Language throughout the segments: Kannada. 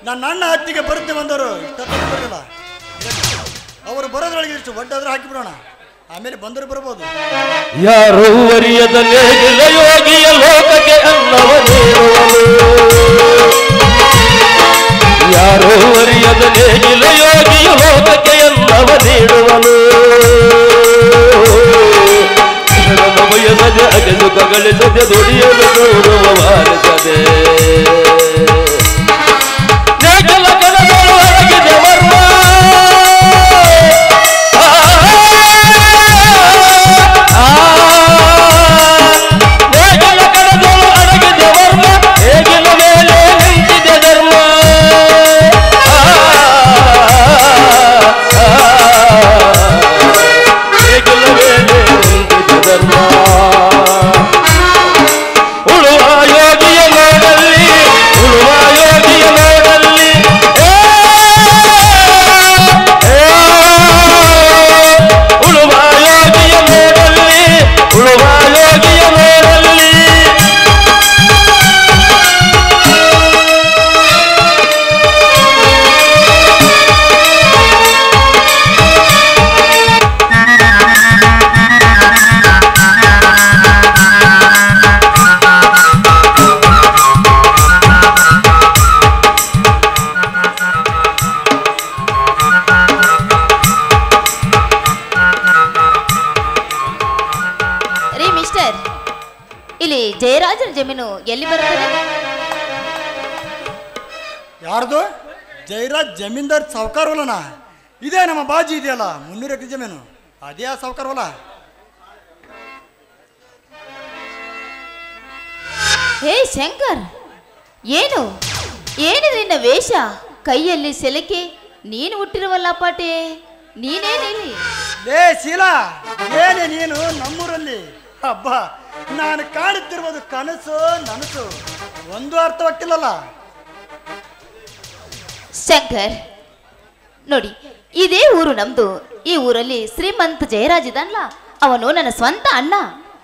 ನನ್ನ ಅಣ್ಣ ಹತ್ತಿಗೆ ಬರುತ್ತೆ ಬಂದವರು ಇಷ್ಟೊತ್ತು ಬರಲಿಲ್ಲ ಅವರು ಬರೋದ್ರೊಳಗೆ ಇಷ್ಟು ಒಡ್ಡಾದ್ರೆ ಹಾಕಿಬಿಡೋಣ ಆಮೇಲೆ ಬಂದರು ಬರ್ಬೋದು ಯಾರು ಅರಿಯದ ನೇಗಿಲ ಯೋಗಿಯ ಲೋಕಕ್ಕೆ ಅನ್ನವ ನೀಡುವನು ಯಾರು ಅರಿಯದ ನೇಗಿಲ ಯೋಗಿಯ ಲೋಕಕ್ಕೆ ಅನ್ನವ ನೀಡುವನು ನನ್ನ ಬಯಸದೆ ಅಗೆದು ಕಗಳಿಸದೆ ದುಡಿಯಲು ಗೌರವ ಬಾರಿಸದೆ ನೇಗಿಲ ಕನಸಲು ಅಡಗಿದೆ ವರ್ಮ ನೇಗಿಲ ಕನಸಲು ಅಡಗಿದೆ ವರ್ಮ ಹೇಗಿನ ಮೇಲೆ ನಿಂತಿದೆ ಧರ್ಮ ಹೇಗಿನ ಮೇಲೆ ನಿಂತಿದೆ ಧರ್ಮ ಉಳುವ ಯೋಗಿಯ ನೋಡಲ್ಲಿ ಉಳುವ ಯೋಗಿಯ ನೋಡಲ್ಲಿ ಏ, ಏ, ಉಳುವ ಯೋಗಿಯ ನೋಡಲ್ಲಿ ಉಳುವ ಯೋಗಿಯ ನೋಡಲ್ಲಿ ರೀ ಮಿಸ್ಟರ್ ಇಲ್ಲಿ ಜಯರಾಜನ ಜಮೀನು ಎಲ್ಲಿ ಬರುತ್ತದೆ ಯಾರ್ದು ಜೈರಾಜ್ ಜಮೀನ್ದಾರ್ ಸಾವ್ಕಾರ ಹೊಲನ ಇದೇ ನಮ್ಮ ಬಾಜಿ ಇದೆಯಲ್ಲ ಮುನ್ನೂರು ಎಕರೆ ಜಮೀನು ಅದೇ ಆ ಸಾವ್ಕಾರ ಹೊಲ ಹೇ ಶಂಕರ್ ಏನು ಏನು ನಿನ್ನ ವೇಷ ಕೈಯಲ್ಲಿ ಸೆಲಕೆ ನೀನು ಹುಟ್ಟಿರುವಲ್ಲ ಪಾಟೆ ನೀನೇನಿಲ್ಲಿ ಲೇ ಶೀಲಾ ಏನೇ ನೀನು ನಮ್ಮೂರಲ್ಲಿ ಹಬ್ಬ ನಾನು ಕಾಣುತ್ತಿರುವುದು ಕನಸು ನನಸು ಒಂದು ಅರ್ಥವಾಗ್ತಿಲ್ಲಲ್ಲ ಶಂಕರ್ ನೋಡಿ ಇದೇ ಊರು ನಮ್ದು ಈ ಊರಲ್ಲಿ ಶ್ರೀಮಂತ ಜಯರಾಜ್ ಇದ್ದಾನಲ್ಲ ಅವನು ನನ್ನ ಸ್ವಂತ ಅಣ್ಣ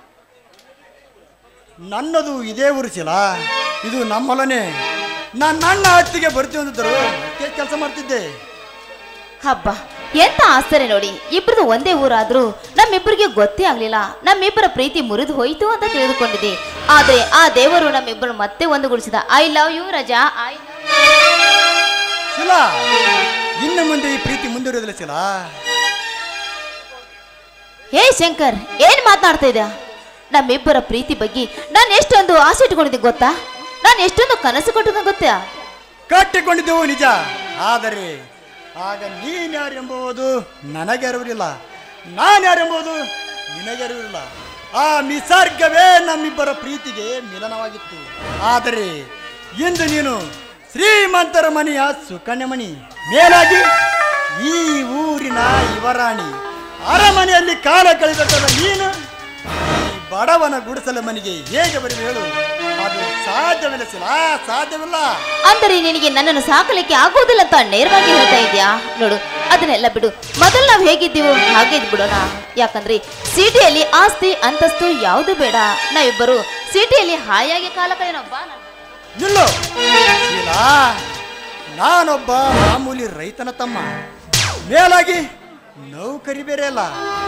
ನನ್ನದು ಇದೇ ಊರು ಶೀಲಾ ಇದು ನಮ್ಮ ಹೊಲನೇ ನನ್ನ ಅಣ್ಣ ಹತ್ತಿಗೆ ಬರ್ತೀವಿ ಅಂದಿದ್ದರು ಕೆಲಸ ಮಾಡ್ತಿದ್ದೆ ಹಬ್ಬ ಎಂತ ಆಶ್ಚರ್ಯ ನೋಡಿ ಇಬ್ರದು ಒಂದೇ ಊರಾದ್ರೂ ನಮ್ಮಿಬ್ಬರಿಗೆ ಗೊತ್ತೇ ಆಗ್ಲಿಲ್ಲ ನಮ್ಮಿಬ್ಬರ ಪ್ರೀತಿ ಮುರಿದು ಹೋಯ್ತು ಅಂತ ತಿಳಿದುಕೊಂಡಿದ್ದೆ ಆದ್ರೆ ಆ ದೇವರು ನಮ್ಮಿಬ್ಬರು ಮತ್ತೆ ಒಂದುಗೂಡಿಸಿದ I love you Raja I Shila ಇನ್ನು ಮುಂದೆ ಈ ಪ್ರೀತಿ ಮುಂದುವರಿಯೋದಿಲ್ಲ ಶಿಲಾ ಹೇ ಶಂಕರ್ ಏನ್ ಮಾತನಾಡ್ತಾ ಇದ್ದ ನಮ್ಮಿಬ್ಬರ ಪ್ರೀತಿ ಬಗ್ಗೆ ನಾನು ಎಷ್ಟೊಂದು ಆಸೆ ಇಟ್ಕೊಂಡಿದ್ದೆ ಗೊತ್ತಾ ನಾನು ಎಷ್ಟೊಂದು ಕನಸು ಕೊಟ್ಟಿದ್ದೆ ಗೊತ್ತಾ ಕಟ್ಟಿಕೊಂಡಿದ್ದೆವು ನಿಜ ಆದರೆ ಆಗ ನೀನ್ ಯಾರೆಂಬುದು ನನಗೆ ಅರಿವಿಲ್ಲ ನಾನು ಯಾರೆಂಬುದು ನಿನಗೆ ಅರಿವಿಲ್ಲ ಆ ನಿಸರ್ಗವೇ ನಮ್ಮಿಬ್ಬರ ಪ್ರೀತಿಗೆ ಮಿಲನವಾಗಿತ್ತು ಆದರೆ ಇಂದು ನೀನು ಶ್ರೀಮಂತರ ಮನೆಯ ಸುಕನ್ಯ ಮಣಿ ಮೇಲಾಗಿ ಈ ಊರಿನ ಯುವರಾಣಿ ಅರಮನೆಯಲ್ಲಿ ಕಾಲ ಕಳೆದ ನೀನು ಈ ಬಡವನ ಗುಡಿಸಲ ಮನೆಗೆ ಹೇಗೆ ಬರಲಿ ಹೇಳು ಅದು ಸಾಧ್ಯವಿಲ್ಲ ಶಿಲಾ ಸಾಧ್ಯವಿಲ್ಲ ಅಂದರೆ ನಿನಗೆ ನನ್ನನ್ನು ಸಾಕಲಿಕ್ಕೆ ಆಗುವುದಿಲ್ಲ ಅಂತ ನೇರವಾಗಿ ಹೇಳ್ತಾ ಇದೆಯಾ ನೋಡು ಅದನ್ನೆಲ್ಲ ಬಿಡು ಮೊದಲು ನಾವು ಹೇಗಿದ್ದೀವೋ ಹಾಗೆ ಇದ್ ಬಿಡೋಣ ಯಾಕಂದ್ರೆ ಸಿಟಿಯಲ್ಲಿ ಆಸ್ತಿ ಅಂತಸ್ತು ಯಾವುದು ಬೇಡ ನಾವಿಬ್ಬರು ಸಿಟಿಯಲ್ಲಿ ಹಾಯಾಗಿ ಕಾಲ ಕಳೆಯೋಣ ಬಾ ನನ್ನ ನಿಲ್ಲು ಶೀಲಾ ನಾನೊಬ್ಬ ಮಾಮೂಲಿ ರೈತನ ತಮ್ಮ ಮೇಲಾಗಿ ನೌಕರಿ ಬೇರೆ ಅಲ್ಲ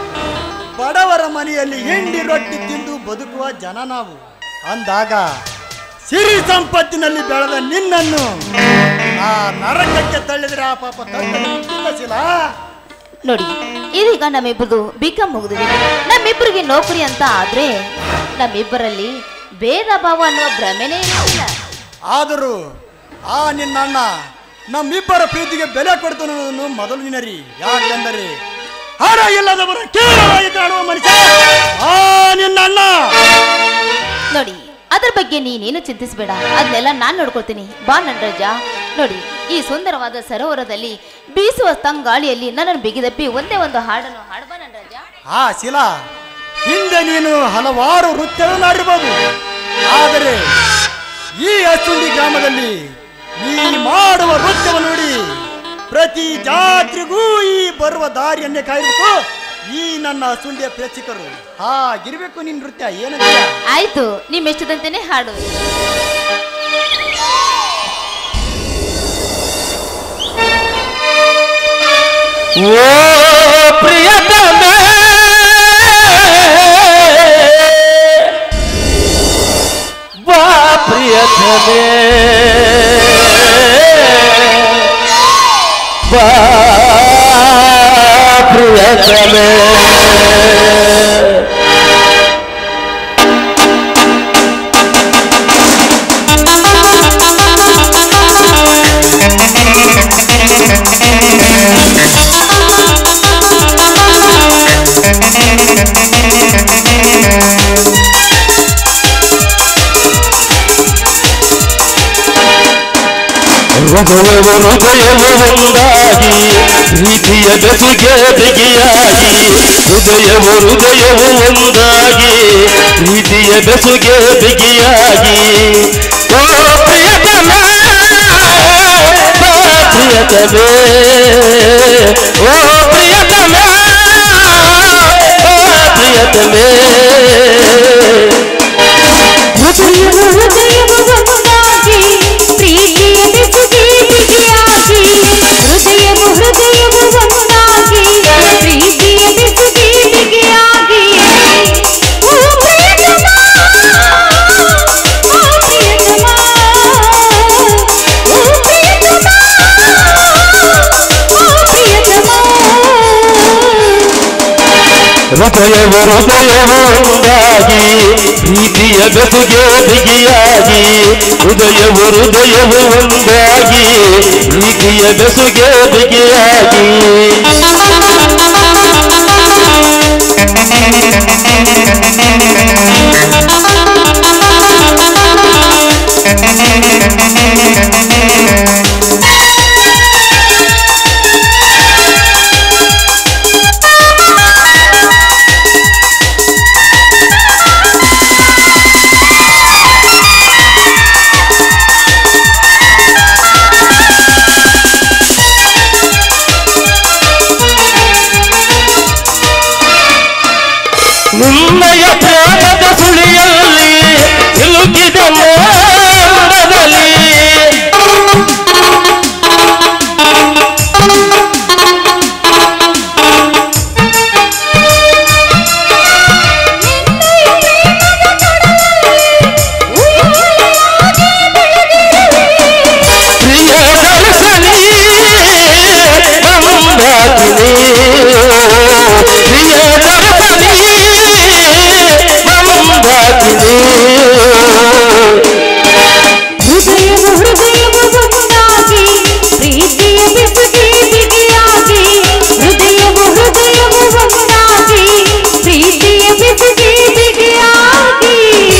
ಬಡವರ ಮನೆಯಲ್ಲಿ ಹಿಂಡಿ ರೊಟ್ಟಿ ತಿಂದು ಬದುಕುವ ಜನ ನಾವು ಅಂದಾಗ ಸಿರಿ ಸಂಪತ್ತಿನಲ್ಲಿ ಬೆಳೆದ ನಿನ್ನನ್ನು ಆ ನರಕಕ್ಕೆ ತಳ್ಳಿದ್ರೆ ಆ ಪಾಪ ತಳ್ಳಿಲ್ಲ ಶೀಲಾ ನೋಡಿ ಇದೀಗ ನಮ್ಮಿಬ್ಬರದು ಬಿಕಾಂ ಮುಗಿದಿದೆ ನಮ್ಮಿಬ್ಬರಿಗೆ ನೌಕರಿ ಅಂತ ಆದ್ರೆ ನಮ್ಮಿಬ್ಬರಲ್ಲಿ ಭೇದ ಭಾವ ಅನ್ನುವ ಭ್ರಮೆನೇ ಇರಲಿಲ್ಲ ಆದರೂ ಆ ನಿನ್ನಣ್ಣ ನಮ್ಮಿಬ್ಬರ ಪ್ರೀತಿಗೆ ಬೆಲೆ ಕೊಡ್ತು ಅನ್ನೋದನ್ನು ಮೊದಲು ನಿನರಿ ಯಾಕೆಂದರೆ ಹಣ ಇಲ್ಲದವರ ಕೇವಲವಾಗಿ ಕಾಣುವ ಮನುಷ್ಯ ಆ ನಿನ್ನಣ್ಣ ನೋಡಿ ಅದ್ರ ಬಗ್ಗೆ ನೀನೇನು ಚಿಂತಿಸಬೇಡ ಅದನ್ನೆಲ್ಲ ನಾನು ನೋಡ್ಕೊಳ್ತೀನಿ ಬಾ ನಟರಾಜ ನೋಡಿ ಈ ಸುಂದರವಾದ ಸರೋವರದಲ್ಲಿ ಬೀಸುವ ತಂಗಾಳಿಯಲ್ಲಿ ನನ್ನನ್ನು ಬಿಗಿದಪ್ಪಿ ಒಂದೇ ಒಂದು ಹಾಡನ್ನು ಹಾಡ್ಬಾ ನಟರಾಜ ಆ ಶಿಲಾ ಹಿಂದೆ ನೀನು ಹಲವಾರು ನೃತ್ಯಗಳನ್ನು ಮಾಡಿರ್ಬೋದು ಆದರೆ ಈ ಅಚ್ಚುಂಡಿ ಗ್ರಾಮದಲ್ಲಿ ನೀ ಮಾಡುವ ನೃತ್ಯವನ್ನು ನೋಡಿ ಪ್ರತಿ ಜಾತ್ರೆಗೂ ಈ ಬರುವ ದಾರಿಯನ್ನೇ ಕಾಯಬೇಕು ಈ ನನ್ನ ಅಸುಂಡಿಯ ಪ್ರೇಕ್ಷಕರು ಹಾಗಿರ್ಬೇಕು ನಿನ್ ನೃತ್ಯ ಏನಂತೀಯ ಆಯ್ತು ನಿಮ್ಮ ಇಷ್ಟದಂತೆಯೇ ಹಾಡು ಓ ಪ್ರಿಯತಮೆ ಬಾ ಪ್ರಿಯತಮೆ ಬಾ ಪ್ರಿಯತಮೆ ಹೃದಯವು ಹೃದಯವು ಒಂದಾಗಿ ಪ್ರೀತಿಯ ಬೆಸುಗೆ ಬಿಗಿಯಾಗಿ ಹೃದಯವು ಹೃದಯವು ಒಂದಾಗಿ ಪ್ರೀತಿಯ ಬೆಸುಗೆ ಬಿಗಿಯಾಗಿ ಓ ಪ್ರಿಯತಮ ಓ ಪ್ರಿಯತಮೇ ಓ ಪ್ರಿಯತಮ ಓ ಪ್ರಿಯತಮೇ ಹೃದಯವು ಹೃದಯವು ಒಂದಾಗಿ ಪ್ರೀತಿಯ ಬೆಸುಗೆ ಬಿಗಿಯಾಗಿ ಹೃದಯವು ಹೃದಯವು ಒಂದಾಗಿ ಪ್ರೀತಿಯ ಬೆಸುಗೆ ಬಿಗಿಯಾಗಿ ಓ ಪ್ರಿಯತಮ ಓ ಪ್ರಿಯತಮ ಓ ಪ್ರಿಯತಮ ಓ ಪ್ರಿಯತಮ ಹೃದಯವು ಹೃದಯವು ಒಂದಾಗಿ ಪ್ರೀತಿಯ ಬೆಸುಗೆ ಬಿಗಿಯಾಗಿ ಹೃದಯವು ಹೃದಯವು ಒಂದಾಗಿ ಪ್ರೀತಿಯ ಬೆಸುಗೆ ಬಿಗಿಯಾಗಿ ನಿನ್ನಯ ಪ್ರಾಣದ ಸುಳಿಯಲ್ಲಿ ಸಿಲುಕಿದ ಮೋಡದಲ್ಲಿ ಪ್ರಿಯ ದರ್ಶನಿ ಮಂದಾಕಿನಿ ಪ್ರಿಯ ದರ್ಶನಿ ಮಂದಾಕಿನಿ ಹೃದಯವು ಹೃದಯವು ಒಂದಾಗಿ ಪ್ರೀತಿಯ ಬೆಸುಗೆ ಬಿಗಿಯಾಗಿ ಹೃದಯವು ಹೃದಯವು ಒಂದಾಗಿ ಪ್ರೀತಿಯ ಬೆಸುಗೆ ಬಿಗಿಯಾಗಿ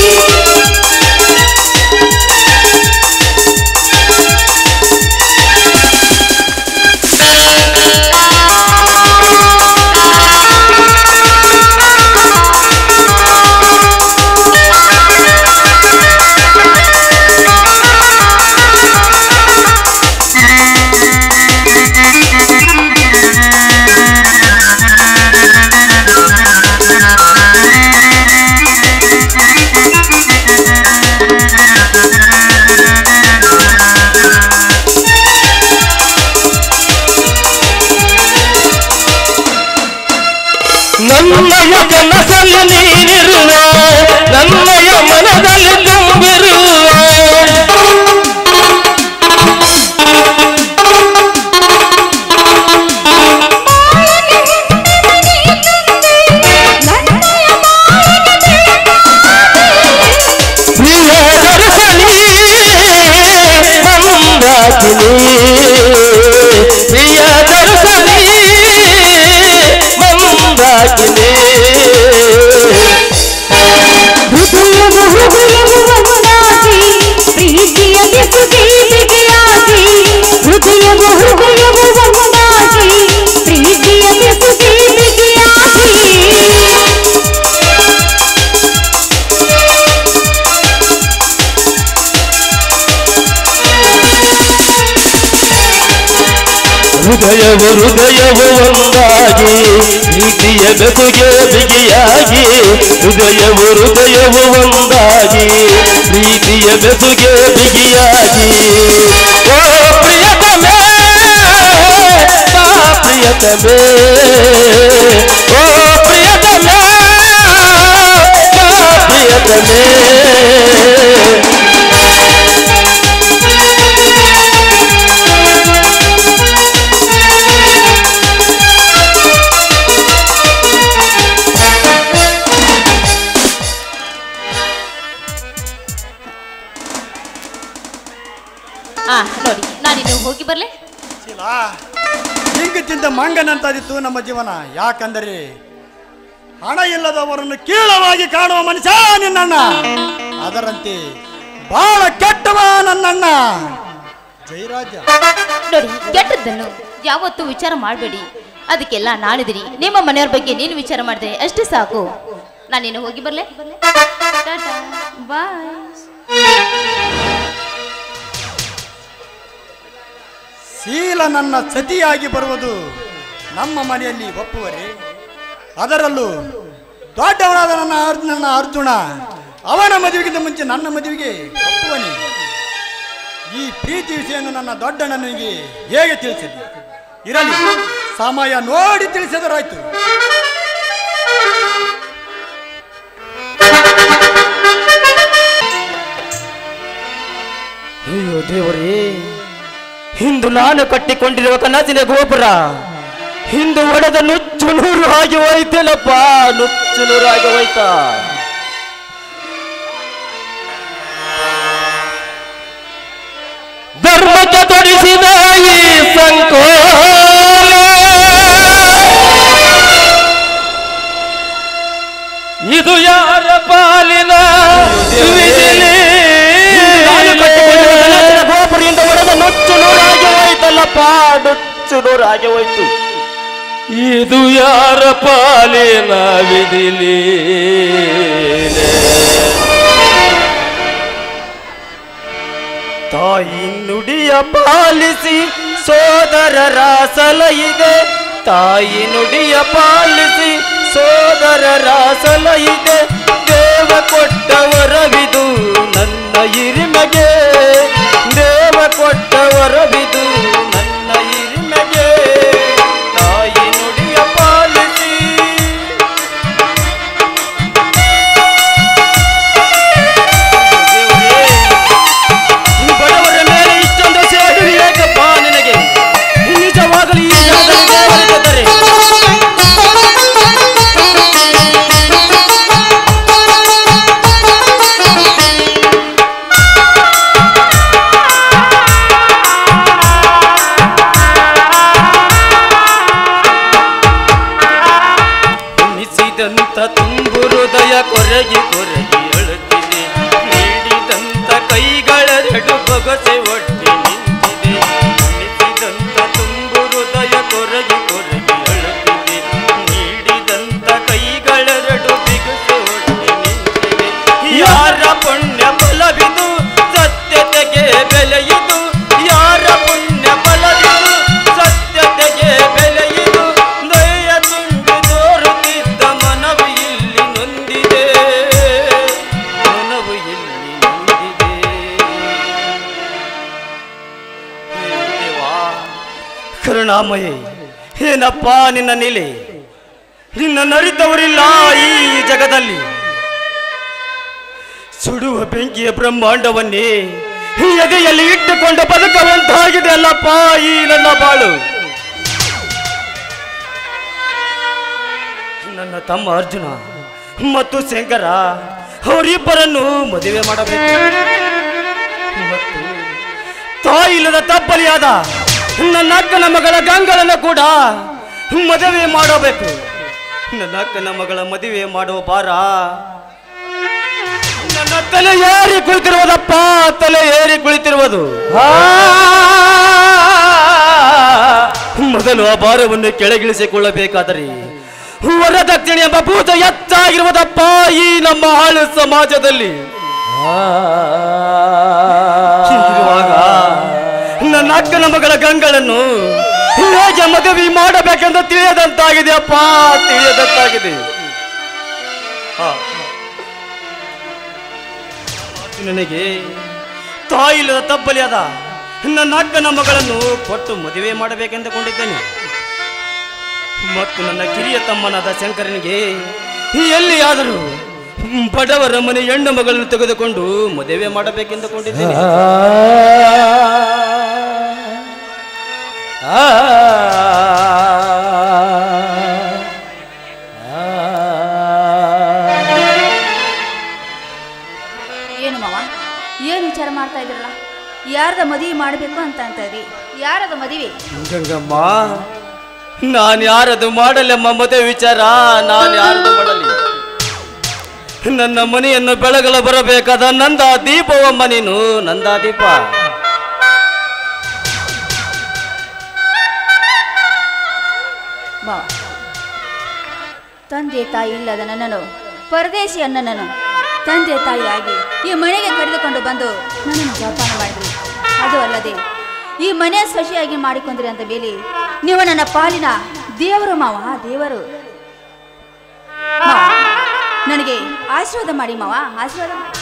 ನನ್ನಯ ಕನಸಲ್ಲಿ ನೀನಿರುವೆ ನನ್ನಯ ಮನದಲ್ಲಿ ತುಂಬಿರುವೆ ಪ್ರಿಯ ದರ್ಶನಿ ಮಂದಾಕಿನಿ ಪ್ರಿಯ ದರ್ಶನಿ ಮಂದಾಕಿನಿ ಹೃದಯವು ಹೃದಯವು ಒಂದಾಗಿ ಪ್ರೀತಿಯ ಬೆಸುಗೆ ಬಿಗಿಯಾಗಿ ಹೃದಯವು ಹೃದಯವು ಒಂದಾಗಿ ಪ್ರೀತಿಯ ಬೆಸುಗೆ ಬಿಗಿಯಾಗಿ ಹೃದಯವು ಹೃದಯವು ಒಂದಾಗಿ ಪ್ರೀತಿಯ ಬೆಸುಗೆ ಬಿಗಿಯಾಗಿ ಹೃದಯವು ಹೃದಯವು ಒಂದಾಗಿ ಪ್ರೀತಿಯ ಬೆಸುಗೆ ಬಿಗಿಯಾಗಿ ಓ ಪ್ರಿಯತಮೇ ಬಾ ಪ್ರಿಯ ಪ್ರಿಯತಮೇ ಓ ಪ್ರಿಯತಮೇ ನಾ ಪ್ರಿಯತಮೇ ಆ ನೋಡಿ ನಾನಿನ್ನು ಹೋಗಿ ಬರ್ಲೆ ಶೀಲ ಹಿಂಗ ತಿಂದ ಮಂಗನಂತಾದಿತ್ತು ನಮ್ಮ ಜೀವನ ಯಾಕಂದರೆ ಹಣ ಇಲ್ಲದವರನ್ನು ಕೀಳವಾಗಿ ಕಾಣುವ ಮನುಷ್ಯ ನಿನ್ನಣ್ಣ ಅದರಂತೆ ಬಹಳ ಕೆಟ್ಟವ ನನ್ನಣ್ಣ ಜಯರಾಜ ನೋಡಿ ಕೆಟ್ಟದ್ದನ್ನು ಯಾವತ್ತೂ ವಿಚಾರ ಮಾಡಬೇಡಿ ಅದಕ್ಕೆಲ್ಲ ನಾಳಿದಿರಿ ನಿಮ್ಮ ಮನೆಯವ್ರ ಬಗ್ಗೆ ನೀನು ವಿಚಾರ ಮಾಡಿದ್ರೆ ಅಷ್ಟೇ ಸಾಕು ನಾನಿನ್ನು ಹೋಗಿ ಬರ್ಲೆ ಬಾಯ್ ಶೀಲ ನನ್ನ ಸತಿಯಾಗಿ ಬರುವುದು ನಮ್ಮ ಮನೆಯಲ್ಲಿ ಒಪ್ಪುವರೆ ಅದರಲ್ಲೂ ದೊಡ್ಡವನಾದ ನನ್ನ ಅರ್ಜುನ ನನ್ನ ಅರ್ಜುನ ಅವನ ಮದುವೆಗಿಂತ ಮುಂಚೆ ನನ್ನ ಮದುವೆಗೆ ಒಪ್ಪುವನೆ ಈ ಪ್ರೀತಿ ವಿಷಯವನ್ನು ನನ್ನ ದೊಡ್ಡಣ್ಣನಿಗೆ ಹೇಗೆ ತಿಳಿಸಿದೆ ಇರಲಿ ಸಮಯ ನೋಡಿ ತಿಳಿಸಿದರಾಯ್ತು ಅಯ್ಯೋ ದೇವರೇ ಇಂದು ನಾನು ಕಟ್ಟಿಕೊಂಡಿರುವ ಕನಸಿನ ಗೋಪುರ ಇಂದು ಒಡೆದ ನುಚ್ಚು ನೂರು ಆಗಿ ಹೋಯ್ತೇನಪ್ಪ ನುಚ್ಚು ನೂರು ಆಗಿ ಹೋಯ್ತಾ ಧರ್ಮಕ್ಕೆ ತೊಡಿಸಿದ ಈ ಸಂಕೋಲ ಇದು ಯಾರ ಪಾಲಿನ ವಿಧಿಲಿ? ನಾನು ಕಟ್ಟಿಕೊಂಡಿರುವ ಕನಸಿನ ಗೋಪುರದಿಂದ ಹೊಡೆದ ನುಚ್ಚು ನೂರಾಗಿ ಹೋಯ್ತಲ್ಲಪ್ಪ ನುಚ್ಚು ನೂರಾಗಿ ಹೋಯ್ತು ಇದು ಯಾರ ಪಾಲಿನ ವಿಧಿಲಿ ತಾಯಿ ನುಡಿಯ ಪಾಲಿಸಿ ಸೋದರರ ಸಲಹಿದೆ ತಾಯಿ ನುಡಿಯ ಪಾಲಿಸಿ ಸೋದರರ ಸಲಹಿದೆ ದೇವ ಕೊಟ್ಟವರವಿದು ನನ್ನ ಹಿರಿಮೆಗೆ ದೇವ ಕೊಟ್ಟವರವಿದು ನನ್ನ ಹಿರಿಮೆಗೆ ತಾಯಿ ನುಡಿಯ ಪಾಲಿಸಿ ಈ ಬಡವರ ಮೇಲೆ ಇಷ್ಟೊಂದು ಸೇಡು ಯಾಕಪ್ಪ ನಿನಗೆ ನಿಜವಾಗಲೂ ಈ ಜಗದಲ್ಲಿ ದೇವರಿದ್ದಾರೆ ಉಣಿಸಿದಂತ ತುಂಬು ಹೃದಯ ಕೊರಗಿ ಕೊರಗಿ ಅಳುತ್ತಿದೆ ನೀಡಿದಂತ ಕೈಗಳೆರಡು ಬೊಗಸೆ ಒಟ್ಟಿ ನಿಂತಿದೆ ಉಣಿಸಿದಂತ ತುಂಬು ಹೃದಯ ಕೊರಗಿ ಕೊರಗಿ ಅಳುತ್ತಿದೆ ನೀಡಿದಂತ ಕೈಗಳೆರಡು ಬಿಗುಸೆ ಒಟ್ಟಿ ನಿಂತಿದೆ ಯಾರ ಪುಣ್ಯ ಫಲವಿದು ಸತ್ಯತೆಗೆ ಬೆಲೆಯಿದು ಯಾರ ಪುಣ್ಯ ಫಲವಿದು ಸತ್ಯತೆಗೆ ಬೆಲೆಯಿದು ದಯ ತುಂಬಿ ತೋರುತ್ತಿದ್ದ ಮನವು ಇಲ್ಲಿ ನೊಂದಿದೆ ಮನವು ಇಲ್ಲಿ ನೊಂದಿದೆ ಹೇ ದೇವಾ, ಕರುಣಾಮಯಿ ಏನಪ್ಪ ನಿನ್ನ ನೀಲೆ ನಿನ್ನ ನರಿತವರಿಲ್ಲ ಈ ಜಗದಲ್ಲಿ ಸುಡುವ ಬೆಂಕಿಯ ಬ್ರಹ್ಮಾಂಡವನ್ನೇ ಈ ಎದೆಯಲ್ಲಿ ಇಟ್ಟುಕೊಂಡು ಬದುಕುವಂತಾಗಿದೆ ಅಲ್ಲಪ್ಪ ಈ ನನ್ನ ಬಾಳು ನನ್ನ ತಮ್ಮ ಅರ್ಜುನ ಮತ್ತು ಶಂಕರ ಅವರಿಬ್ಬರನ್ನು ಮದುವೆ ಮಾಡಬೇಕು ಮತ್ತು ತಾಯಿಲ್ಲದ ತಪ್ಪಲಿಯಾದ ನನ್ನ ಅಕ್ಕನ ಮಗಳ ಗಂಗಳನ್ನು ಕೂಡ ಮದುವೆ ಮಾಡಬೇಕು ನನ್ನ ಅಕ್ಕನ ಮಗಳ ಮದುವೆ ಮಾಡುವ ಬಾರ ನನ್ನ ತಲೆ ಏರಿ ಕುಳಿತಿರುವುದಪ್ಪ ತಲೆ ಏರಿ ಕುಳಿತಿರುವುದು ಆ! ಮೊದಲು ಆ ಭಾರವನ್ನು ಕೆಳಗಿಳಿಸಿಕೊಳ್ಳಬೇಕಾದರೆ ವರದಕ್ಷಿಣೆ ಎಂಬ ಭೂತ ಎತ್ತಾಗಿರುವುದಪ್ಪ ಈ ನಮ್ಮ ಹಾಳು ಸಮಾಜದಲ್ಲಿ ಹೀಗಿರುವಾಗ ನನ್ನ ಅಕ್ಕನ ಮಗಳ ಗಂಗಳನ್ನು ಹೇಗೆ ಮದುವೆ ಮಾಡಬೇಕೆಂದು ತಿಳಿಯದಂತಾಗಿದೆ ಅಪ್ಪ ತಿಳಿಯದಂತಾಗಿದೆ ಆ. ನನಗೆ ತಾಯಿಲ್ಲದ ತಬ್ಬಲಿಯಾದ ನನ್ನ ಅಕ್ಕನ ಮಗಳನ್ನು ಕೊಟ್ಟು ಮದುವೆ ಮಾಡಬೇಕೆಂದುಕೊಂಡಿದ್ದೇನೆ ಮತ್ತು ನನ್ನ ಕಿರಿಯ ತಮ್ಮನಾದ ಶಂಕರನಿಗೆ ಎಲ್ಲಿಯಾದರೂ ಬಡವರ ಮನೆ ಹೆಣ್ಣು ಮಗಳನ್ನು ತೆಗೆದುಕೊಂಡು ಮದುವೆ ಮಾಡಬೇಕೆಂದುಕೊಂಡಿದ್ದೇನೆ ಏನು ಮಾವ ಏನು ವಿಚಾರ ಮಾಡ್ತಾ ಇದ್ರಲ್ಲ ಯಾರದ ಮದುವೆ ಮಾಡಬೇಕು ಅಂತ ಅಂತ ಇದ್ರಿ ಯಾರದ ಮದುವೆ ಗಂಗಮ್ಮ ನಾನು ಯಾರದು ಮಾಡಲಮ್ಮ ಮದುವೆ ವಿಚಾರ ನಾನು ಯಾರದು ಮಾಡಲಿ ನನ್ನ ಮನೆಯನ್ನು ಬೆಳಗಲು ಬರಬೇಕಾದ ನಂದ ದೀಪವಮ್ಮ ನೀನು ನಂದ ದೀಪ ಮಾವ ತಂದೆ ತಾಯಿ ಇಲ್ಲದ ನನ್ನನ್ನು ಪರದೇಶಿ ನನ್ನನ್ನು ತಂದೆ ತಾಯಿಯಾಗಿ ಈ ಮನೆಗೆ ಕರೆದುಕೊಂಡು ಬಂದು ನನ್ನನ್ನು ಜೋಪಾನ ಮಾಡಿದ್ರಿ ಅದು ಅಲ್ಲದೆ ಈ ಮನೆ ಸೊಸೆಯಾಗಿ ಮಾಡಿಕೊಂಡ್ರಿ ಅಂತ ಮೇಲೆ ನೀವು ನನ್ನ ಪಾಲಿನ ದೇವರು ಮಾವ ದೇವರು ಮಾವ, ನನಗೆ ಆಶೀರ್ವಾದ ಮಾಡಿ ಮಾವ ಆಶೀರ್ವಾದ ಮಾಡಿ.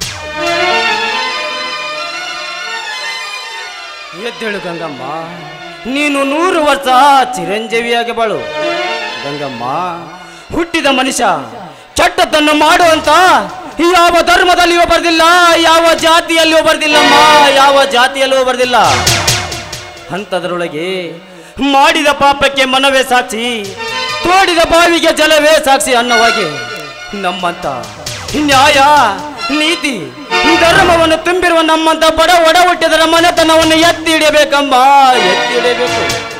ಎದ್ದೇಳು ಗಂಗಮ್ಮ ನೀನು ನೂರು ವರ್ಷ ಚಿರಂಜೀವಿಯಾಗಿ ಬಾಳು ಗಂಗಮ್ಮ ಹುಟ್ಟಿದ ಮನುಷ್ಯ ಚಟ್ಟತನ್ನು ಮಾಡುವಂತ ಯಾವ ಧರ್ಮದಲ್ಲಿಯೂ ಬರ್ದಿಲ್ಲ ಯಾವ ಜಾತಿಯಲ್ಲಿಯೂ ಬರ್ದಿಲ್ಲಮ್ಮ ಯಾವ ಜಾತಿಯಲ್ಲೂ ಬರ್ದಿಲ್ಲ ಅಂಥದ್ರೊಳಗೆ ಮಾಡಿದ ಪಾಪಕ್ಕೆ ಮನವೇ ಸಾಕ್ಷಿ ತೋಡಿದ ಬಾವಿಗೆ ಜಲವೇ ಸಾಕ್ಷಿ ಅನ್ನವಾಗಿ ನಮ್ಮಂತ ನ್ಯಾಯ ನೀತಿ ಧರ್ಮವನ್ನು ತುಂಬಿರುವ ನಮ್ಮಂತ ಬಡ ಒಡ ಹುಟ್ಟಿದರ ಮನೆತನವನ್ನು ಎತ್ತಿ ಹಿಡಿಯಬೇಕಮ್ಮ ಎತ್ತಿ ಹಿಡಿಯಬೇಕು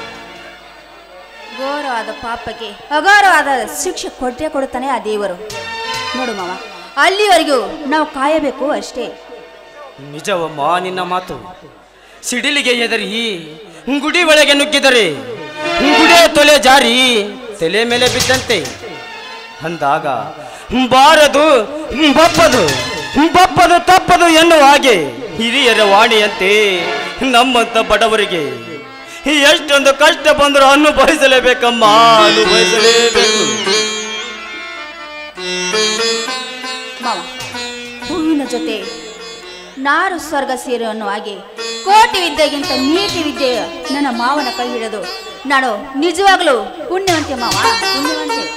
ಘೋರವಾದ ಪಾಪಕ್ಕೆ ಅಘೋರವಾದ ಶಿಕ್ಷೆ ಕೊಟ್ಟೇ ಕೊಡುತ್ತಾನೆ ಆ ದೇವರು ನೋಡು ಮಾವ ಅಲ್ಲಿವರೆಗೂ ನಾವು ಕಾಯಬೇಕು ಅಷ್ಟೇ ನಿಜವಮ್ಮ ನಿನ್ನ ಮಾತು ಸಿಡಿಲಿಗೆ ಎದರಿ ಗುಡಿ ಒಳಗೆ ನುಗ್ಗಿದರೆ ಗುಡಿಯ ತೊಲೆ ಜಾರಿ ತಲೆ ಮೇಲೆ ಬಿದ್ದಂತೆ ಅಂದಾಗ ಬಾರದು ಬಪ್ಪದು ಬಪ್ಪದು ತಪ್ಪದು ಎನ್ನುವ ಹಾಗೆ ಹಿರಿಯರ ವಾಣಿಯಂತೆ ನಮ್ಮಂತ ಬಡವರಿಗೆ ಎಷ್ಟೊಂದು ಕಷ್ಟ ಬಂದರೂ ಅನುಭವಿಸಲೇಬೇಕಮ್ಮ ಅನುಭವಿಸಲೇಬೇಕು ಮಾವ ಹೂವಿನ ಜೊತೆ ನಾರು ಸ್ವರ್ಗ ಸೇರು ಅನ್ನೋ ಹಾಗೆ ಕೋಟಿ ವಿದ್ಯೆಗಿಂತ ನೀತಿ ವಿದ್ಯೆ ನನ್ನ ಮಾವನ ಕೈ ಹಿಡಿದು ನಾನು ನಿಜವಾಗ್ಲೂ ಪುಣ್ಯವಂತೆ ಮಾವ ಪುಣ್ಯವಂತೆ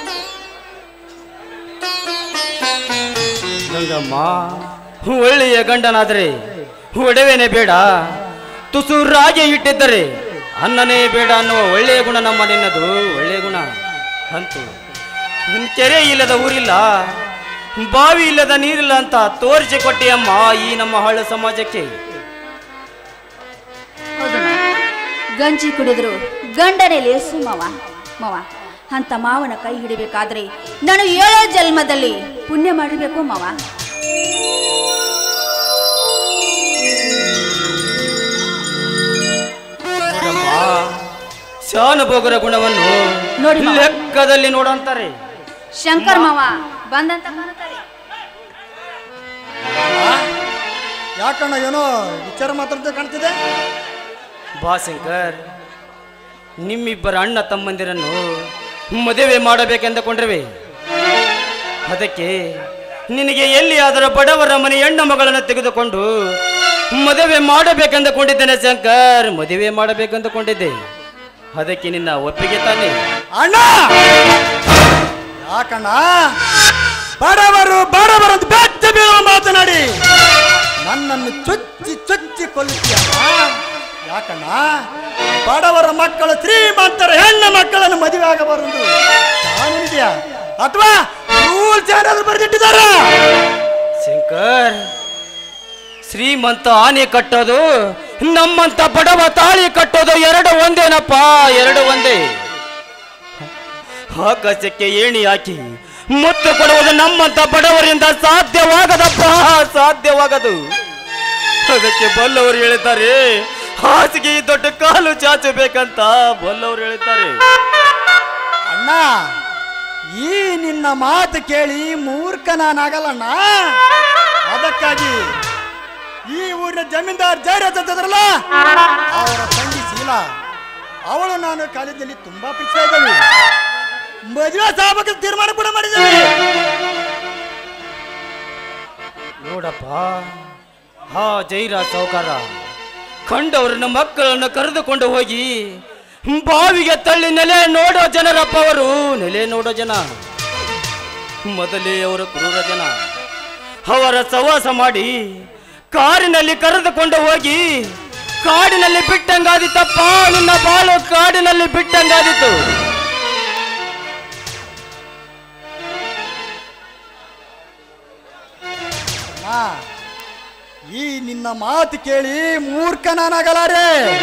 ಗಂಗಮ್ಮ ಒಳ್ಳೆಯ ಗಂಡನಾದರೆ ಒಡವೆನೆ ಬೇಡ ತುಸು ರಾಗಿ ಇಟ್ಟಿದ್ದರೆ ಅನ್ನನೇ ಬೇಡ ಅನ್ನುವ ಒಳ್ಳೆಯ ಗುಣ ನಮ್ಮ ನಿನ್ನದು ಒಳ್ಳೆಯ ಗುಣ ಅಂತು ಕೆರೆ ಇಲ್ಲದ ಊರಿಲ್ಲ ಬಾವಿ ಇಲ್ಲದ ನೀರಿಲ್ಲ ಅಂತ ತೋರಿಸಿ ಕೊಟ್ಟಿಯಮ್ಮ ಈ ನಮ್ಮ ಹಳ್ಳ ಸಮಾಜಕ್ಕೆ ಹೌದು ಮಾವ. ಗಂಜಿ ಕುಡಿದ್ರು ಗಂಡನೇ ಲೇಸು ಮಾವ ಮಾವ ಅಂತ ಮಾವನ ಕೈ ಹಿಡಿಬೇಕಾದ್ರೆ ನಾನು ಏಳೋ ಜನ್ಮದಲ್ಲಿ ಪುಣ್ಯ ಮಾಡಿರ್ಬೇಕು ಮಾವ ನೋಡಮ್ಮ ಶಾನುಭೋಗರ ಗುಣವನ್ನು ನೋಡಿ ಮಾವ. ಲೆಕ್ಕದಲ್ಲಿ ನೋಡಂತಾರೆ ಶಂಕರ್ ಮಾವ ಬಂದಂತ ಕಾಣುತ್ತಾರೆ ಯಾಕಣ್ಣ ಏನೋ ವಿಚಾರ ಮಾತಾಡ್ತಾ ಕಾಣ್ತಿದೆ ಬಾ ಶಂಕರ್ ನಿಮ್ಮಿಬ್ಬರ ಅಣ್ಣ ತಮ್ಮಂದಿರನ್ನು ಮದುವೆ ಮಾಡಬೇಕೆಂದುಕೊಂಡ್ರವೆ ಅದಕ್ಕೆ ನಿನಗೆ ಎಲ್ಲಿಯಾದರೂ ಬಡವರ ಮನೆ ಹೆಣ್ಣು ಮಗಳನ್ನು ತೆಗೆದುಕೊಂಡು ಮದುವೆ ಮಾಡಬೇಕೆಂದುಕೊಂಡಿದ್ದೇನೆ ಶಂಕರ್ ಮದುವೆ ಮಾಡಬೇಕೆಂದುಕೊಂಡಿದ್ದೆ ಅದಕ್ಕೆ ನಿನ್ನ ಒಪ್ಪಿಗೆ ತಾನೆ ಅಣ್ಣ ಯಾಕಣ್ಣ ಬಡವರು ಬಡವರು ಅಂತ ಬೆಚ್ಚ ಬೀಳುವ ಮಾತನಾಡಿ ನನ್ನನ್ನು ಚುಚ್ಚಿ ಚುಚ್ಚಿ ಕೊಲ್ಲುತ್ತೀಯಣ್ಣ ಯಾಕಣ್ಣ ಬಡವರ ಮಕ್ಕಳು ಶ್ರೀಮಂತರ ಹೆಣ್ಣು ಮಕ್ಕಳನ್ನು ಮದುವೆ ಆಗಬಾರದು ಕಾನೂನಿದೆಯಾ ಅಥವಾ ರೂಲ್ಸ್ ಏನಾದ್ರು ಬರೆದಿಟ್ಟಿದ್ದಾರೆ ಶಂಕರ್ ಶ್ರೀಮಂತ ಆನೆ ಕಟ್ಟೋದು ನಮ್ಮಂತ ಬಡವ ತಾಳಿ ಕಟ್ಟೋದು ಎರಡು ಒಂದೇನಪ್ಪ ಎರಡು ಒಂದೇ ಆಕಾಶಕ್ಕೆ ಏಣಿ ಹಾಕಿ ಮುತ್ತು ಕೊಡುವುದು ನಮ್ಮಂತ ಬಡವರಿಂದ ಸಾಧ್ಯವಾಗದಪ್ಪ ಸಾಧ್ಯವಾಗದು ಅದಕ್ಕೆ ಬಲ್ಲವರು ಹೇಳಿದ್ದಾರೆ ಹಾಸಿಗೆ ದೊಡ್ಡ ಕಾಲು ಚಾಚಬೇಕಂತ ಬಲ್ಲವರು ಹೇಳಿದ್ದಾರೆ ಅಣ್ಣ ಈ ನಿನ್ನ ಮಾತು ಕೇಳಿ ಮೂರ್ಖ ನಾನಾಗಲ್ಲಣ್ಣ ಅದಕ್ಕಾಗಿ ಈ ಊರಿನ ಜಮೀನ್ದಾರ್ ಜೈರಾಜ್ ಅಂತದ್ರಲ್ಲ ಅವರ ತಂಗಿ ಶೀಲಾ ಅವಳು ನಾನು ಕಾಲೇಜಲ್ಲಿ ತುಂಬಾ ಪ್ರೀತಿಸ್ತಾ ಇದ್ದೇವೆ ಮದುವೆ ಸಾಹಬಕ್ಕೆ ತೀರ್ಮಾನ ಕೂಡ ಮಾಡಿದ್ದೇವೆ ನೋಡಪ್ಪ ಹಾ ಜೈರಾಜ್ ಸಾವುಕಾರ ಕಂಡವ್ರನ್ನ ಮಕ್ಕಳನ್ನು ಕರೆದುಕೊಂಡು ಹೋಗಿ ಬಾವಿಗೆ ತಳ್ಳಿ ನೆಲೆ ನೋಡೋ ಜನರಪ್ಪ ಅವರು ನೆಲೆ ನೋಡೋ ಜನ ಮೊದಲೇ ಅವರು ಕ್ರೂರ ಜನ ಅವರ ಸವಾಸ ಮಾಡಿ ಕಾರಿನಲ್ಲಿ ಕರೆದುಕೊಂಡು ಹೋಗಿ ಕಾಡಿನಲ್ಲಿ ಬಿಟ್ಟಂಗಾದಿತ್ತಪ್ಪ ನಿನ್ನ ಬಾಳು ಕಾಡಿನಲ್ಲಿ ಬಿಟ್ಟಂಗಾದಿತ್ತು ಆ, ಈ ನಿನ್ನ ಮಾತು ಕೇಳಿ ಮೂರ್ಖನಾಗಲಾರೆ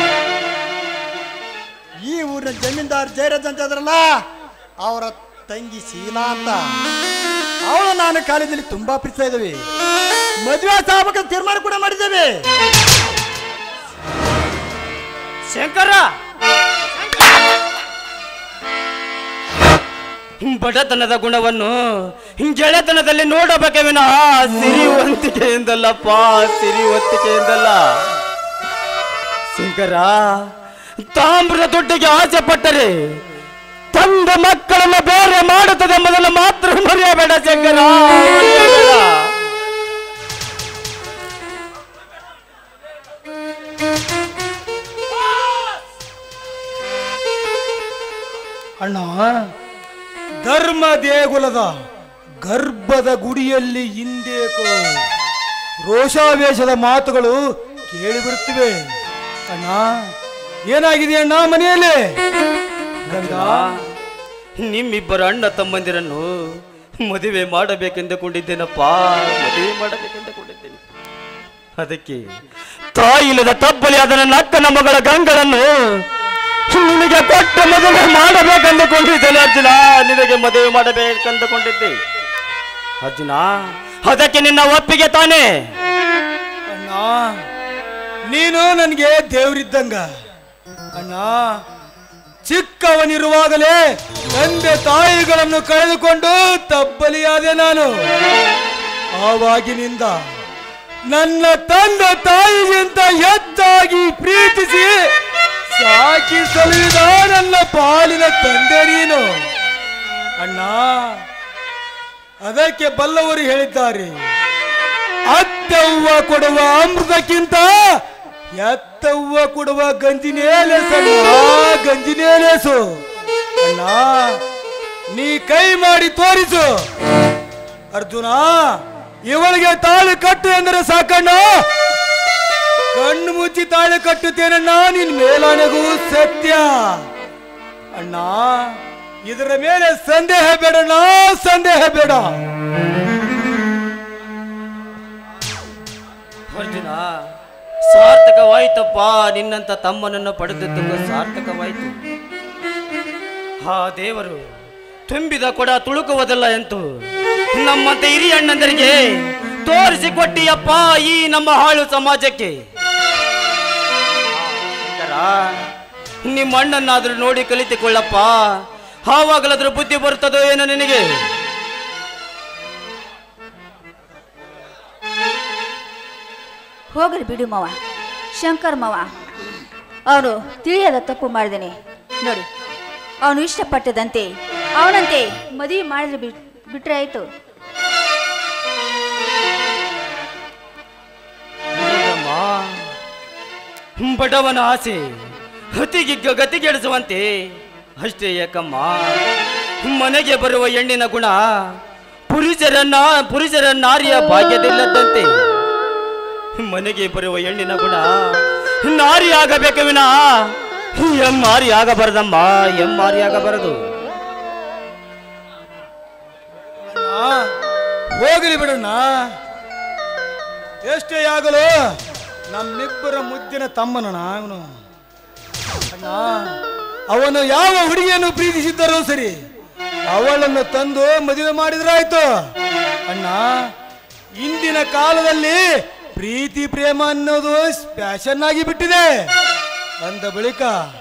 ಈ ಊರಿನ ಜಮೀನ್ದಾರ್ ಜಯರಾಜ್ ಅಂತ ಇದ್ರಲ್ಲ ಅವರ ತಂಗಿ ಶೀಲಾ ಅಂತ ಅವಳು ನಾನು ಕಾಲೇಜಲ್ಲಿ ತುಂಬಾ ಪ್ರೀತಿಸ್ತಾ ಇದ್ದೀವಿ ಮದುವೆ ಆಗ್ಬೇಕಂತ ತೀರ್ಮಾನ ಕೂಡ ಮಾಡಿದ್ದೇವೆ ಶಂಕರ ಬಡತನದ ಗುಣವನ್ನು ಗೆಳೆತನದಲ್ಲಿ ನೋಡಬೇಕೆ ವಿನಃ ಸಿರಿವಂತಿಕೆಯಿಂದಲ್ಲಪ್ಪ ಸಿರಿವಂತಿಕೆಯಿಂದಲ್ಲ ಶಂಕರ ತಾಮ್ರದ ದುಡ್ಡಿಗೆ ಆಸೆ ಪಟ್ಟರೆ ತಂದ ಮಕ್ಕಳನ್ನು ಬೇರೆ ಮಾಡುತ್ತದೆ ಎಂಬುದನ್ನು ಮಾತ್ರ ಮರೆಯಬೇಡ ಶಂಕರ ಮರೆಯಬೇಡ. ಅಣ್ಣ ಧರ್ಮ ದೇಗುಲದ ಗರ್ಭದ ಗುಡಿಯಲ್ಲಿ ಹಿಂದೇಕೋ ರೋಷಾವೇಶದ ಮಾತುಗಳು ಕೇಳಿಬಿಡುತ್ತಿವೆ ಅಣ್ಣ ಏನಾಗಿದೆ ಅಣ್ಣ ಮನೆಯಲ್ಲಿ ಗಂಗಾ ನಿಮ್ಮಿಬ್ಬರ ಅಣ್ಣ ತಮ್ಮಂದಿರನ್ನು ಮದುವೆ ಮಾಡಬೇಕೆಂದುಕೊಂಡಿದ್ದೇನಪ್ಪ ಮದುವೆ ಮಾಡಬೇಕೆಂದುಕೊಂಡಿದ್ದೇನೆ ಅದಕ್ಕೆ ತಾಯಿಲ್ಲದ ತಬ್ಬಲಿಯಾದ ನನ್ನ ಅಕ್ಕನ ಮಗಳ ಗಂಗಳನ್ನು ನಿನಗೆ ಕೊಟ್ಟ ಮದುವೆ ಮಾಡಬೇಕೆಂದುಕೊಂಡಿದ್ದೇನೆ ಅರ್ಜುನ ನಿನಗೆ ಮದುವೆ ಮಾಡಬೇಕೆಂದುಕೊಂಡಿದ್ದೆ ಅರ್ಜುನ ಅದಕ್ಕೆ ನಿನ್ನ ಒಪ್ಪಿಗೆ ತಾನೇ ಅಣ್ಣ ನೀನು ನನಗೆ ದೇವರಿದ್ದಂಗ ಅಣ್ಣ ಚಿಕ್ಕವನಿರುವಾಗಲೇ ತಂದೆ ತಾಯಿಗಳನ್ನು ಕಳೆದುಕೊಂಡು ತಬ್ಬಲಿಯಾದೆ ನಾನು ಆವಾಗಿನಿಂದ ನನ್ನ ತಂದೆ ತಾಯಿಗಿಂತ ಹೆಚ್ಚಾಗಿ ಪ್ರೀತಿಸಿ ಸಾಕಿ ಸಲುವಿದ ನನ್ನ ಪಾಲಿನ ತಂದೆ ನೀನು ಅಣ್ಣ ಅದಕ್ಕೆ ಬಲ್ಲವರು ಹೇಳಿದ್ದಾರೆ ಅತ್ತವ್ವ ಕೊಡುವ ಅಮೃತಕ್ಕಿಂತ ಎತ್ತವ್ವ ಕೊಡುವ ಗಂಜಿನೇಲೆಸಣ್ಣ ಗಂಜಿನೇಲೆಸು ಅಣ್ಣ ನೀ ಕೈ ಮಾಡಿ ತೋರಿಸು ಅರ್ಜುನ ಇವಳಿಗೆ ತಾಳಿ ಕಟ್ಟು ಎಂದರೆ ಸಾಕಣ್ಣ ಕಣ್ಣು ಮುಚ್ಚಿ ತಾಳಿ ಕಟ್ಟುತ್ತೇನಣ್ಣ ನಿನ್ ಮೇಲಾನೆಗೂ ಸತ್ಯ ಅಣ್ಣ ಇದರ ಮೇಲೆ ಸಂದೇಹ ಬೇಡಣ್ಣ ಸಂದೇಹ ಬೇಡ ಅರ್ಜುನ ಸಾರ್ಥಕವಾಯ್ತಪ್ಪ ನಿನ್ನಂತ ತಮ್ಮನನ್ನು ಪಡೆದದ್ದಕ್ಕೂ ಸಾರ್ಥಕವಾಯಿತು ಆ ದೇವರು ತುಂಬಿದ ಕೊಡ ತುಳುಕುವುದಿಲ್ಲ ಎಂತು ನಮ್ಮಂತೆ ಹಿರಿಯ ಅಣ್ಣಂದರಿಗೆ ತೋರಿಸಿಕೊಟ್ಟಿಯಪ್ಪ ಈ ನಮ್ಮ ಹಾಳು ಸಮಾಜಕ್ಕೆ ಶಂಕರ, ನಿಮ್ಮ ಅಣ್ಣನಾದ್ರೂ ನೋಡಿ ಕಲಿತುಕೊಳ್ಳಪ್ಪ ಆವಾಗಲಾದ್ರೂ ಬುದ್ಧಿ ಬರುತ್ತದೋ ಏನೋ ನಿನಗೆ ಹೋಗಲಿ ಬಿಡು ಮವ ಶಂಕರ್ ಮವ ಅವನು ತಿಳಿಯದ ತಪ್ಪು ಮಾಡಿದ್ದೇನೆ ನೋಡಿ ಅವನು ಇಷ್ಟಪಟ್ಟದಂತೆ ಅವನಂತೆ ಮದುವೆ ಮಾಡಿದ್ರೆ ಬಿಟ್ ಬಿಟ್ರೆ ಆಯ್ತು ನೋಡಮ್ಮ, ಬಡವನ ಆಸೆ ಹತಿಗಿಗ್ಗ ಗತಿಗೆಡಿಸುವಂತೆ ಅಷ್ಟೇ ಯಾಕಮ್ಮ ಮನೆಗೆ ಬರುವ ಹೆಣ್ಣಿನ ಗುಣ ಪುರುಷರನ್ನ ಪುರುಷರ ನಾರಿಯ ಭಾಗ್ಯದಿಲ್ಲದಂತೆ ಮನೆಗೆ ಬರುವ ಹೆಣ್ಣಿನ ಗುಣ ನಾರಿ ಆಗಬೇಕು ವಿನ ಎಮ್ಮಾರಿ ಆಗಬಾರದಮ್ಮ ಎಮ್ಮಾರಿ ಆಗಬಾರದು ಅಣ್ಣ, ಹೋಗಲಿ ಬಿಡಣ್ಣ ಎಷ್ಟೇ ಆಗಲು ನಮ್ಮಿಬ್ಬರ ಮುದ್ದಿನ ತಮ್ಮನಣ್ಣ ಅವನು ಅಣ್ಣ ಅವನು ಯಾವ ಹುಡುಗಿಯನ್ನು ಪ್ರೀತಿಸಿದ್ದರೋ ಸರಿ ಅವಳನ್ನು ತಂದು ಮದುವೆ ಮಾಡಿದ್ರಾಯ್ತು ಅಣ್ಣ ಇಂದಿನ ಕಾಲದಲ್ಲಿ ಪ್ರೀತಿ ಪ್ರೇಮ ಅನ್ನೋದು ಫ್ಯಾಷನ್ ಆಗಿ ಬಿಟ್ಟಿದೆ ಅಂದ ಬಳಿಕ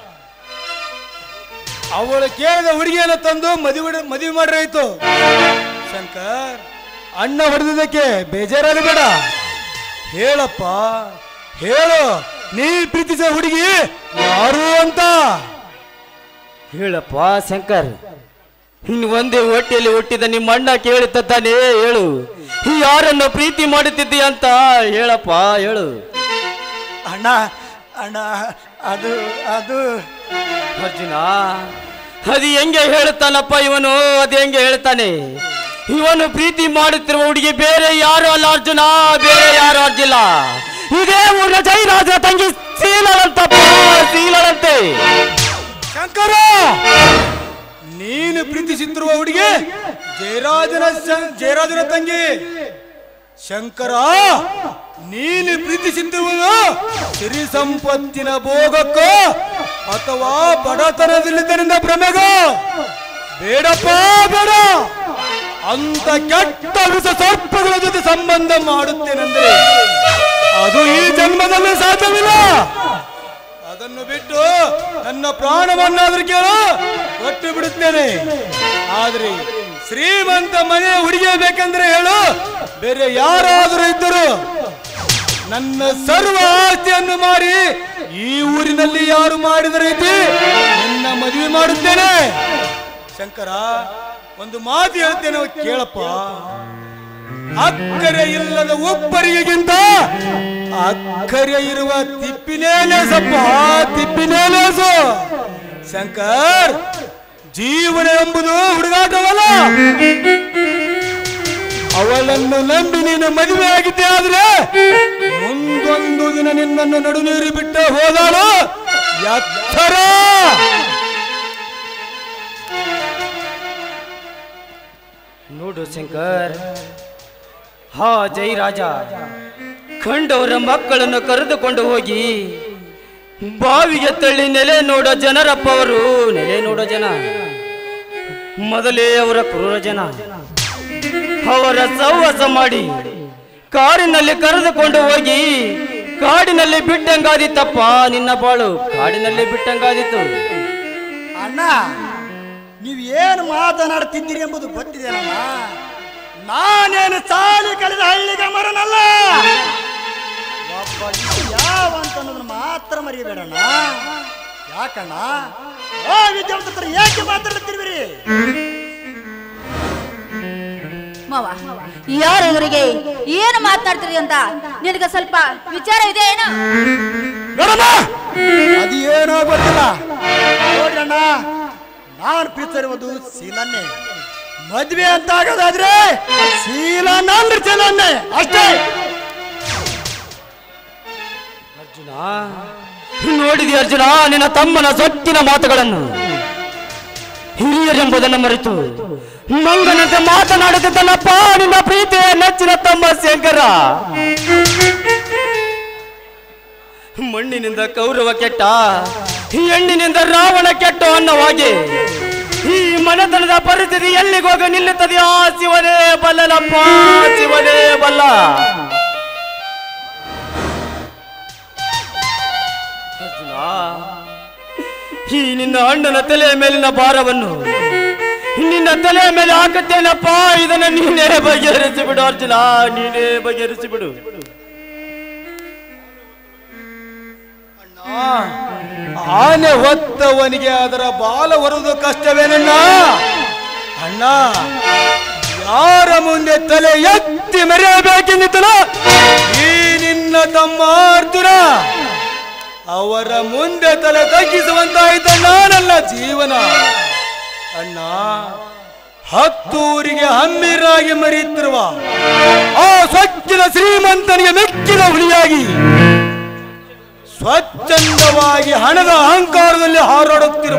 ಅವಳು ಕೇಳಿದ ಹುಡುಗಿಯನ್ನು ತಂದು ಮದುವೆ ಮದುವೆ ಮಾಡ್ರಾಯ್ತು ಶಂಕರ್ ಅಣ್ಣ ಹೊಡೆದಕ್ಕೆ ಬೇಜಾರಾಗಬೇಡ ಹೇಳಪ್ಪ ಹೇಳು ನೀ ಪ್ರೀತಿಸಿದ ಹುಡುಗಿ ಯಾರು ಅಂತ ಹೇಳಪ್ಪ ಶಂಕರ್ ಇನ್ನು ಒಂದೇ ಹೊಟ್ಟೆಯಲ್ಲಿ ಹುಟ್ಟಿದ ನಿಮ್ಮ ಅಣ್ಣ ಕೇಳುತ್ತಾನೆ ಹೇಳು ಯಾರನ್ನು ಪ್ರೀತಿ ಮಾಡುತ್ತಿದ್ದೀಯ ಅಂತ ಹೇಳಪ್ಪ ಹೇಳು ಅಣ್ಣ ಅಣ್ಣ ಅದು ಅದು ಅರ್ಜುನ ಅದು ಹೆಂಗೆ ಹೇಳುತ್ತಾನಪ್ಪ ಇವನು ಅದು ಹೆಂಗೆ ಹೇಳ್ತಾನೆ ಇವನು ಪ್ರೀತಿ ಮಾಡುತ್ತಿರುವ ಹುಡುಗಿ ಬೇರೆ ಯಾರು ಅಲ್ಲ ಅರ್ಜುನ ಬೇರೆ ಯಾರು ಅರ್ಜಿಲ್ಲ ಇದೇ ಊರಿನ ಜೈರಾಜ ತಂಗಿ ಸೀಲಳಂತಪ್ಪ ಸೀಲಳಂತೆ ಶಂಕರ ನೀನು ಪ್ರೀತಿಸುತ್ತಿರುವ ಹುಡುಗಿ ಜಯರಾಜನ ಶಂ- ಜಯರಾಜನ ತಂಗಿ ಶಂಕರ ನೀನು ಪ್ರೀತಿಸುತ್ತಿರುವುದು ಸಿರಿ ಸಂಪತ್ತಿನ ಭೋಗಕ್ಕೋ ಅಥವಾ ಬಡತನದಲ್ಲಿದ್ದರಿಂದ ಭ್ರಮೆಗೋ ಬೇಡಪ್ಪ ಬೇಡ ಅಂತ ಕೆಟ್ಟ ವಿಷ ಸರ್ಪಗಳ ಜೊತೆ ಸಂಬಂಧ ಮಾಡುತ್ತೇನೆಂದರೆ ಅದು ಈ ಜನ್ಮದಲ್ಲಿ ಸಾಧ್ಯವಿಲ್ಲ ಅದನ್ನು ಬಿಟ್ಟು ನನ್ನ ಪ್ರಾಣವನ್ನಾದ್ರೂ ಕೇಳು ಕೊಟ್ಟು ಬಿಡುತ್ತೇನೆ ಆದ್ರೆ ಶ್ರೀಮಂತ ಮನೆ ಹುಡುಗಿ ಬೇಕೆಂದ್ರೆ ಹೇಳು ಬೇರೆ ಯಾರಾದರೂ ಇದ್ದರು ನನ್ನ ಸರ್ವ ಆಸ್ತಿಯನ್ನು ಮಾರಿ ಈ ಊರಿನಲ್ಲಿ ಯಾರು ಮಾಡಿದ ರೀತಿ ನಿನ್ನ ಮದುವೆ ಮಾಡುತ್ತೇನೆ ಶಂಕರ ಒಂದು ಮಾತು ಹೇಳ್ತೇನೆ ಕೇಳಪ್ಪ ಅಕ್ಕರೆ ಇಲ್ಲದ ಒಬ್ಬರಿಗಿಂತ ಅಕ್ಕರೆ ಇರುವ ತಿಪ್ಪಿನೇಲೇಸಪ್ಪ ತಿಪ್ಪಿನೇಲೇಸು ಶಂಕರ್ ಜೀವನ ಎಂಬುದು ಹುಡುಗಾಟವಲ್ಲ ಅವಳನ್ನು ನಂಬಿ ನೀನು ಮದುವೆ ಆಗಿದ್ದೆ ಆದ್ರೆ ಮುಂದೊಂದು ದಿನ ನಿನ್ನನ್ನು ನಡು ನೀರು ಬಿಟ್ಟು ಹೋದಾಳು ಎತ್ತರ ನೋಡು ಶಂಕರ್ ಹಾ ಜೈ ರಾಜ ಕಂಡವರ ಮಕ್ಕಳನ್ನು ಕರೆದುಕೊಂಡು ಹೋಗಿ ಬಾವಿಗೆ ತಳ್ಳಿ ನೆಲೆ ನೋಡೋ ಜನರಪ್ಪ ಅವರು ನೆಲೆ ನೋಡೋ ಜನ ಮೊದಲೇ ಅವರ ಕ್ರೂರ ಜನ ಅವರ ಸಹವಾಸ ಮಾಡಿ ಕಾರಿನಲ್ಲಿ ಕರೆದುಕೊಂಡು ಹೋಗಿ ಕಾಡಿನಲ್ಲಿ ಬಿಟ್ಟಂಗಾದಿತ್ತಪ್ಪ ನಿನ್ನ ಬಾಳು ಕಾಡಿನಲ್ಲಿ ಬಿಟ್ಟಂಗಾದಿತ್ತು ಅಣ್ಣ ನೀವು ಏನು ಮಾತನಾಡ್ತಿದ್ದೀರಿ ಎಂಬುದು ಗೊತ್ತಿದೆಯಲ್ಲ ನಾನೇನು ಸಾಲಿ ಕಳೆದ ಹಳ್ಳಿಗೆ ಮರನಲ್ಲ ಒಬ್ಬ ಇವ ಯಾವ ಅಂತ ಅನ್ನೋದನ್ನ ಮಾತ್ರ ಮರಿಬೇಡಣ್ಣ ಯಾಕಣ್ಣ ಓ ವಿದ್ಯಾವಂತ ಹತ್ರ ಏಕೆ ಮಾತಾಡುತ್ತಿರುವಿರಿ ಮಾವ ಯಾರು ಇವರಿಗೆ ಏನು ಮಾತನಾಡ್ತೀರಿ ಅಂತ ನಿನಗೆ ಸ್ವಲ್ಪ ವಿಚಾರ ಇದೆ ಏನು ನೋಡಮ್ಮ ಅದು ಏನೋ ಗೊತ್ತಿಲ್ಲ ನೋಡ್ರಿ ಅಣ್ಣ ನಾನು ಪ್ರೀತಿಸಿರುವುದು ಶೀಲನ್ನೇ ಮದ್ವೆ ಅಂತ ಆಗೋದಾದ್ರೆ ಶೀಲನ್ನ ಅಂದ್ರೆ ಶೀಲನ್ನೇ ಅಷ್ಟೇ ಅರ್ಜುನ ನೋಡಿದಿ ಅರ್ಜುನ ನಿನ್ನ ತಮ್ಮನ ಸೊಕ್ಕಿನ ಮಾತುಗಳನ್ನು ಹಿರಿಯರೆಂಬುದನ್ನು ಮರೆತು ಮಂಗನಂತೆ ಮಾತನಾಡುತ್ತಿದ್ದನಪ್ಪ ನಿನ್ನ ಪ್ರೀತಿಯ ನೆಚ್ಚಿನ ತಮ್ಮ ಶಂಕರ ಮಣ್ಣಿನಿಂದ ಕೌರವ ಕೆಟ್ಟ ಹೆಣ್ಣಿನಿಂದ ರಾವಣ ಕೆಟ್ಟ ಅನ್ನೋವಾಗೆ ಈ ಮನೆತನದ ಪರಿಸ್ಥಿತಿ ಎಲ್ಲಿಗೋಗ ನಿಲ್ಲುತ್ತದೆ ಆ ಶಿವನೇ ಬಲ್ಲನಪ್ಪ ಶಿವನೇ ಬಲ್ಲ ಅರ್ಜುನ ಈ ನಿನ್ನ ಅಣ್ಣನ ತಲೆಯ ಮೇಲಿನ ಭಾರವನ್ನು ನಿನ್ನ ತಲೆಯ ಮೇಲೆ ಹಾಕುತ್ತೇನಪ್ಪ ಇದನ್ನ ನೀನೇ ಬಗೆಹರಿಸಿ ಬಿಡು ಅರ್ಜುನ ನೀನೇ ಬಗೆಹರಿಸಿ ಬಿಡು ಆನೆ ಹೊತ್ತವನಿಗೆ ಅದರ ಬಾಲ ಹೊರುವುದು ಕಷ್ಟವೇನಣ್ಣ ಅಣ್ಣ ಯಾರ ಮುಂದೆ ತಲೆ ಎತ್ತಿ ಮೆರೆಯಬೇಕೆಂದಿದ್ದನ ಈ ನಿನ್ನ ತಮ್ಮ ಅರ್ಜುನ ಅವರ ಮುಂದೆ ತಲೆ ತಗ್ಗಿಸುವಂತಾಯ್ತಣ್ಣ ನನ್ನ ಜೀವನ ಅಣ್ಣ ಹತ್ತೂರಿಗೆ ಹಮ್ಮಿರಾಗಿ ಮರೆಯುತ್ತಿರುವ ಆ ಸ್ವಚ್ಛದ ಶ್ರೀಮಂತನಿಗೆ ಮೆಕ್ಕಿದ ಹುಲಿಯಾಗಿ ಸ್ವಚ್ಛಂದವಾಗಿ ಹಣದ ಅಹಂಕಾರದಲ್ಲಿ ಹಾರಾಡುತ್ತಿರುವ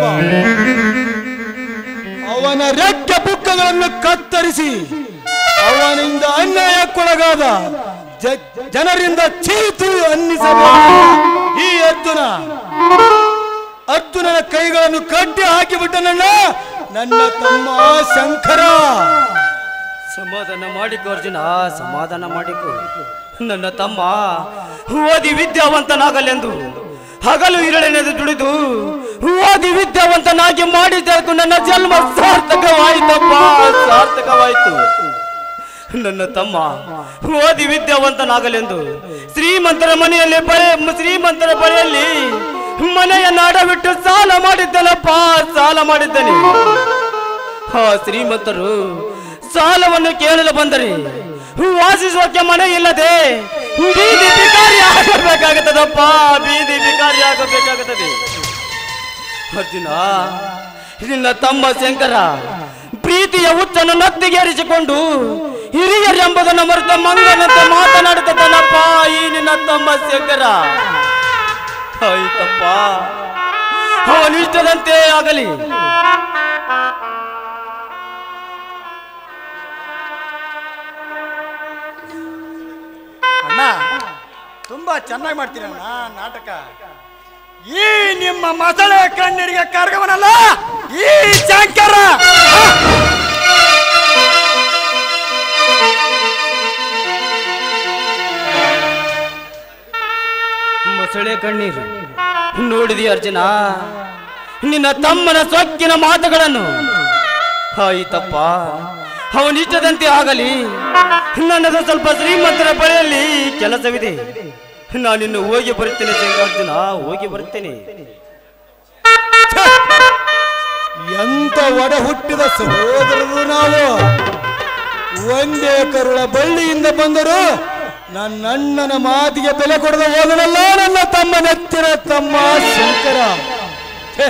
ಅವನ ರೆಕ್ಕೆ ಪುಕ್ಕಗಳನ್ನು ಕತ್ತರಿಸಿ ಅವನಿಂದ ಅನ್ಯಾಯಕ್ಕೊಳಗಾದ ಜ- ಜನರಿಂದ ಚೀತು ಅನ್ನಿಸಬಹುದು ಈ ಅರ್ಜುನ ಅರ್ಜುನನ ಕೈಗಳನ್ನು ಕಟ್ಟಿ ಹಾಕಿಬಿಟ್ಟನಣ್ಣ ನನ್ನ ತಮ್ಮ ಶಂಕರ ಸಮಾಧಾನ ಮಾಡಿಕೋ ಅರ್ಜುನ ಸಮಾಧಾನ ಮಾಡಿಕೋ ನನ್ನ ತಮ್ಮ ಓದಿ ವಿದ್ಯಾವಂತನಾಗಲೆಂದು ಹಗಲು ಇರಳೆನೆದು ದುಡಿದು ಓದಿ ವಿದ್ಯಾವಂತನಾಗಿ ಮಾಡಿದ್ದಕ್ಕೂ ನನ್ನ ಜನ್ಮ ಸಾರ್ಥಕವಾಯಿತಪ್ಪ ಸಾರ್ಥಕವಾಯಿತು ನನ್ನ ತಮ್ಮ ಓದಿ ವಿದ್ಯಾವಂತನಾಗಲೆಂದು ಶ್ರೀಮಂತರ ಮನೆಯಲ್ಲಿ ಬರೆ ಶ್ರೀಮಂತರ ಬರೆಯಲ್ಲಿ ಮನೆಯ ನಾಡ ಬಿಟ್ಟು ಸಾಲ ಮಾಡಿದ್ದನಪ್ಪ ಸಾಲ ಮಾಡಿದ್ದೇನೆ ಆ ಶ್ರೀಮಂತರು ಸಾಲವನ್ನು ಕೇಳಲು ಬಂದರೆ ವಾಸಿಸೋಕೆ ಮನೆ ಇಲ್ಲದೆ ಬೀದಿ ಬಿಕಾರಿ ಆಗಬೇಕಾಗುತ್ತದಪ್ಪ ಬೀದಿ ಬಿಕಾರಿ ಆಗಬೇಕಾಗುತ್ತದೆ ಅರ್ಜುನ ನಿನ್ನ ತಮ್ಮ ಶಂಕರ ಪ್ರೀತಿಯ ಹುಚ್ಚನ್ನು ನತ್ತಿಗೇರಿಸಿಕೊಂಡು ಹಿರಿಯರೆಂಬುದನ್ನು ಮರೆತ ಮಂಗನಂತೆ ಮಾತನಾಡುತ್ತದನಪ್ಪ ಈ ನಿನ್ನ ತಮ್ಮ ಶಂಕರ ಆಯ್ತಪ್ಪ ಅವನಿಷ್ಟದಂತೆ ಆಗಲಿ ಅಣ್ಣ ತುಂಬಾ ಚೆನ್ನಾಗಿ ಮಾಡ್ತೀರಣ್ಣ ನಾಟಕ ಈ ನಿಮ್ಮ ಮಸಳೆ ಕಣ್ಣೀರಿಗೆ ಕರ್ಗವನಲ್ಲ ಈ ಶಂಕರ ಮೊಸಳೆ ಕಣ್ಣೀರು ನೋಡಿದಿ ಅರ್ಜುನ ನಿನ್ನ ತಮ್ಮನ ಸೊಕ್ಕಿನ ಮಾತುಗಳನ್ನು ಆಯಿತಪ್ಪ ಅವನಿಷ್ಟದಂತೆ ಆಗಲಿ ನನ್ನದು ಸ್ವಲ್ಪ ಶ್ರೀಮಂತರ ಬಳಿಯಲ್ಲಿ ಕೆಲಸವಿದೆ ನಾನಿನ್ನು ಹೋಗಿ ಬರುತ್ತೇನೆ ಅರ್ಜುನ ಹೋಗಿ ಬರುತ್ತೇನೆ ಎಂತ ಒಡ ಹುಟ್ಟಿದ ಸಹೋದರರು ನಾವು ಒಂದೇ ಕರುಳ ಬಳ್ಳಿಯಿಂದ ಬಂದರು ನನ್ನ ಅಣ್ಣನ ಮಾತಿಗೆ ಬೆಲೆ ಕೊಡದ ಹೋದನಲ್ಲ ನನ್ನ ತಮ್ಮ ನೆತ್ತಿನ ತಮ್ಮ ಶಂಕರ ಛೆ,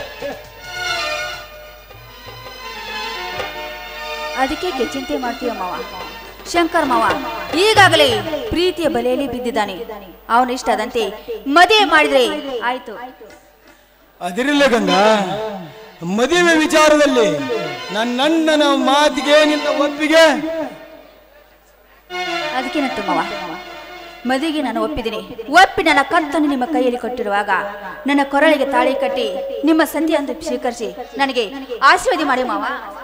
ಅದಕ್ಕೆ ಚಿಂತೆ ಮಾಡ್ತೀಯ ಮಾವ ಶಂಕರ್ ಮಾವ ಈಗಾಗಲೇ ಪ್ರೀತಿಯ ಬಲೆಯಲ್ಲಿ ಬಿದ್ದಿದ್ದಾನೆ ಅವನ ಇಷ್ಟದಂತೆ ಮದುವೆ ಮಾಡಿದ್ರೆ ಆಯ್ತು ಅದಿರಲ್ಲ ಗಂಗ ಮದುವೆ ವಿಚಾರದಲ್ಲಿ ನನ್ನಣ್ಣನ ಮಾತಿಗೆ ನಿನ್ನ ಒಪ್ಪಿಗೆ ಅದಕ್ಕೇನಂತ ಮಾವ ಮದುವೆಗೆ ನಾನು ಒಪ್ಪಿದ್ದೀನಿ ಒಪ್ಪಿ ನನ್ನ ಕತ್ತನ್ನು ನಿಮ್ಮ ಕೈಯಲ್ಲಿ ಕೊಟ್ಟಿರುವಾಗ ನನ್ನ ಕೊರಳಿಗೆ ತಾಳಿ ಕಟ್ಟಿ ನಿಮ್ಮ ಸಂಧಿಯನ್ನು ಸ್ವೀಕರಿಸಿ ನನಗೆ ಆಶೀರ್ವಾದ ಮಾಡಿ ಮಾವ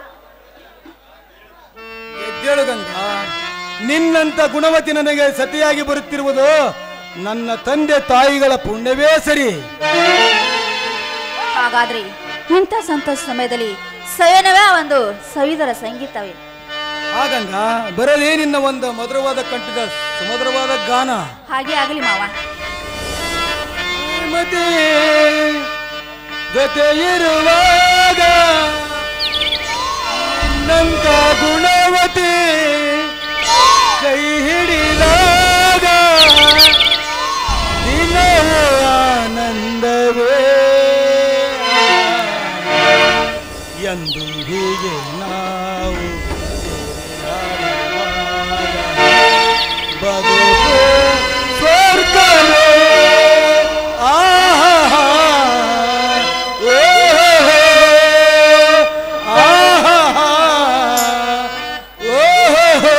ಎದ್ದೇಳು ಗಂಗ ನಿನ್ನಂತ ಗುಣವತಿ ನನಗೆ ಸತಿಯಾಗಿ ಬರುತ್ತಿರುವುದು ನನ್ನ ತಂದೆ ತಾಯಿಗಳ ಪುಣ್ಯವೇ ಸರಿ ಹಾಗಾದ್ರೆ ಇಂಥ ಸಂತೋಷ ಸಮಯದಲ್ಲಿ ಸಯನವೇ ಒಂದು ಸವಿದರ ಸಂಗೀತವೇ ಹಾಗಂಗ ಬರಲಿ ನಿನ್ನ ಒಂದು ಮಧುರವಾದ ಕಂಠದ ಸುಮಧುರವಾದ ಗಾನ ಹಾಗೆ ಆಗಲಿ ಮಾವ ಮತ್ತೆ ಜೊತೆ ಇರುವಾಗ ನಿನ್ನಂತ ಗುಣವತಿ ಕೈ ಹಿಡಿದಾಗ ದಿನವೂ ಆನಂದವೇ ಎಂದು ಹೀಗೆ ನಾವು ಬದುಕು ಸ್ವರ್ಗವೇ ಆಹಾ ಓಹೋ ಆಹಾ ಓಹೋ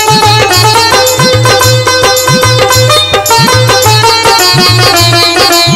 Thank you.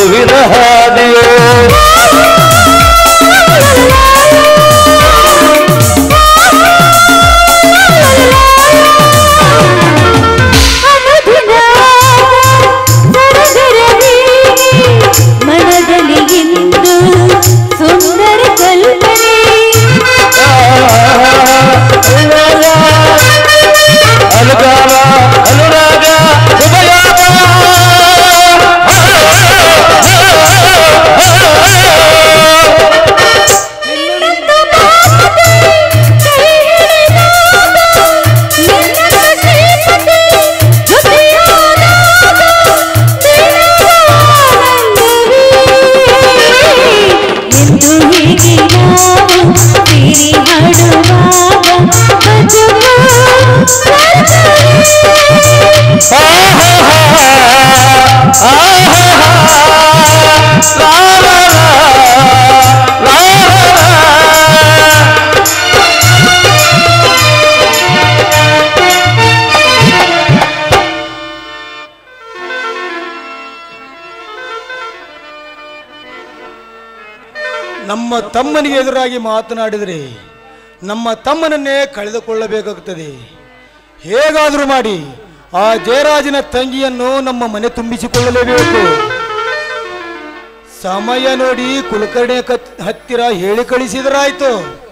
ಮಗುವಿನ ಹಾದಿಯೋ ಮನದಲ್ಲಿ ಇಂದು ಸುಂದರ ಕಲ್ಪನೆ ಅನುಗಾಮ ಅನುರಾಗ ಉಪಯಾಗ ಎಂದು ಹೀಗೆ ನಾವು ಸೇರಿ ಹಾಡುವಾಗ ಬದುಕು ನಮ್ಮ ತಮ್ಮನಿಗೆ ಎದುರಾಗಿ ಮಾತನಾಡಿದರೆ ನಮ್ಮ ತಮ್ಮನನ್ನೇ ಕಳೆದುಕೊಳ್ಳಬೇಕಾಗುತ್ತದೆ ಹೇಗಾದರೂ ಮಾಡಿ ಆ ಜಯರಾಜನ ತಂಗಿಯನ್ನು ನಮ್ಮ ಮನೆ ತುಂಬಿಸಿಕೊಳ್ಳಲೇಬೇಕು ಸಮಯ ನೋಡಿ ಕುಲಕರ್ಣಿ ಕತ್- ಹತ್ತಿರ ಹೇಳಿ ಕಳಿಸಿದರಾಯ್ತು